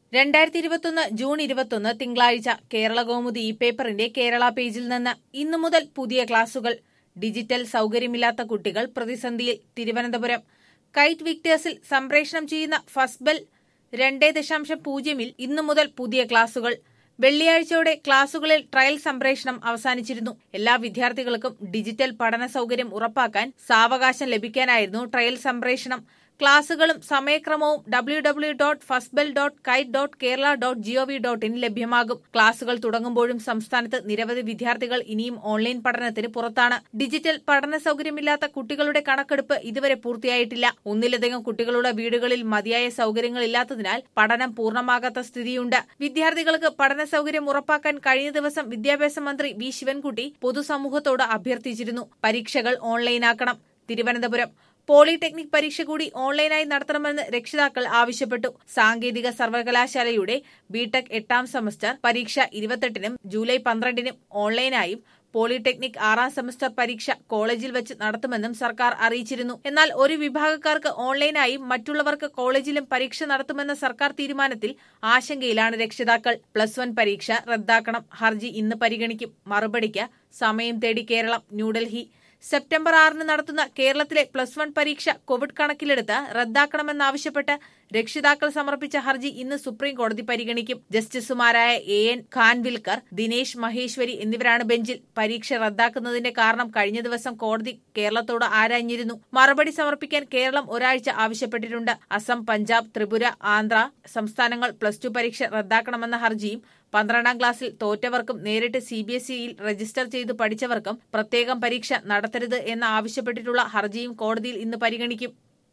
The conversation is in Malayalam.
രണ്ടായിരത്തി ഇരുപത്തൊന്ന് ജൂൺ ഇരുപത്തൊന്ന് തിങ്കളാഴ്ച കേരള കൗമുദി ഈ പേപ്പറിന്റെ കേരള പേജിൽ നിന്ന് ഇന്നു മുതൽ പുതിയ ക്ലാസുകൾ ഡിജിറ്റൽ സൗകര്യമില്ലാത്ത കുട്ടികൾ പ്രതിസന്ധിയിൽ തിരുവനന്തപുരം കൈറ്റ് വിക്ടേഴ്സിൽ സംപ്രേഷണം ചെയ്യുന്ന ഫസ്റ്റ് ബെൽ രണ്ടേ ദശാംശം പൂജ്യമിൽ ഇന്നു മുതൽ പുതിയ ക്ലാസുകൾ വെള്ളിയാഴ്ചയോടെ ക്ലാസുകളിൽ ട്രയൽ സംപ്രേഷണം അവസാനിച്ചിരുന്നു എല്ലാ വിദ്യാർത്ഥികൾക്കും ഡിജിറ്റൽ പഠന സൗകര്യം ഉറപ്പാക്കാൻ സാവകാശം ലഭിക്കാനായിരുന്നു ട്രയൽ സംപ്രേഷണം ക്ലാസുകളും സമയക്രമവും W W dot first bell dot kite dot Kerala dot G O V dot in ലഭ്യമാകും ക്ലാസുകൾ തുടങ്ങുമ്പോഴും സംസ്ഥാനത്ത് നിരവധി വിദ്യാർത്ഥികൾ ഇനിയും ഓൺലൈൻ പഠനത്തിന് പുറത്താണ് ഡിജിറ്റൽ പഠന സൗകര്യമില്ലാത്ത കുട്ടികളുടെ കണക്കെടുപ്പ് ഇതുവരെ പൂർത്തിയായിട്ടില്ല ഒന്നിലധികം കുട്ടികളുടെ വീടുകളിൽ മതിയായ സൗകര്യങ്ങളില്ലാത്തതിനാൽ പഠനം പൂർണ്ണമാകാത്ത സ്ഥിതിയുണ്ട് വിദ്യാർത്ഥികൾക്ക് പഠന സൗകര്യം ഉറപ്പാക്കാൻ കഴിഞ്ഞ ദിവസം വിദ്യാഭ്യാസ മന്ത്രി വി ശിവൻകുട്ടി പൊതുസമൂഹത്തോട് അഭ്യർത്ഥിച്ചിരുന്നു പരീക്ഷകൾ ഓൺലൈനാക്കണം തിരുവനന്തപുരം പോളിടെക്നിക് പരീക്ഷ കൂടി ഓൺലൈനായി നടത്തണമെന്ന് രക്ഷിതാക്കൾ ആവശ്യപ്പെട്ടു സാങ്കേതിക സർവകലാശാലയുടെ ബിടെക് എട്ടാം സെമസ്റ്റർ പരീക്ഷ ഇരുപത്തെട്ടിനും ജൂലൈ പന്ത്രണ്ടിനും ഓൺലൈനായും പോളിടെക്നിക് ആറാം സെമസ്റ്റർ പരീക്ഷ കോളേജിൽ വെച്ച് നടത്തുമെന്നും സർക്കാർ അറിയിച്ചിരുന്നു എന്നാൽ ഒരു വിഭാഗക്കാർക്ക് ഓൺലൈനായും മറ്റുള്ളവർക്ക് കോളേജിലും പരീക്ഷ നടത്തുമെന്ന സർക്കാർ തീരുമാനത്തിൽ ആശങ്കയിലാണ് രക്ഷിതാക്കൾ പ്ലസ് വൺ പരീക്ഷ റദ്ദാക്കണം ഹർജി ഇന്ന് പരിഗണിക്കും മറുപടിക്ക് സമയം തേടി കേരളം ന്യൂഡൽഹി സെപ്റ്റംബർ ആറിന് നടത്തുന്ന കേരളത്തിലെ പ്ലസ് വൺ പരീക്ഷ കോവിഡ് കണക്കിലെടുത്ത് റദ്ദാക്കണമെന്നാവശ്യപ്പെട്ട് രക്ഷിതാക്കൾ സമർപ്പിച്ച ഹർജി ഇന്ന് സുപ്രീം കോടതി പരിഗണിക്കും ജസ്റ്റിസുമാരായ എ എൻ ഖാൻവിൽക്കർ ദിനേശ് മഹേശ്വരി എന്നിവരാണ് ബെഞ്ചിൽ പരീക്ഷ റദ്ദാക്കുന്നതിന്റെ കാരണം കഴിഞ്ഞ ദിവസം കോടതി കേരളത്തോട് ആരാഞ്ഞിരുന്നു മറുപടി സമർപ്പിക്കാൻ കേരളം ഒരാഴ്ച ആവശ്യപ്പെട്ടിട്ടുണ്ട് അസം പഞ്ചാബ് ത്രിപുര ആന്ധ്ര സംസ്ഥാനങ്ങൾ പ്ലസ് ടു പരീക്ഷ റദ്ദാക്കണമെന്ന ഹർജിയും പന്ത്രണ്ടാം ക്ലാസ്സിൽ തോറ്റവർക്കും നേരിട്ട് സി ബി എസ് ഇയിൽ രജിസ്റ്റർ ചെയ്ത് പഠിച്ചവർക്കും പ്രത്യേകം പരീക്ഷ നടത്തരുത് എന്ന് ആവശ്യപ്പെട്ടിട്ടുള്ള ഹർജിയും കോടതിയിൽ ഇന്ന് പരിഗണിക്കും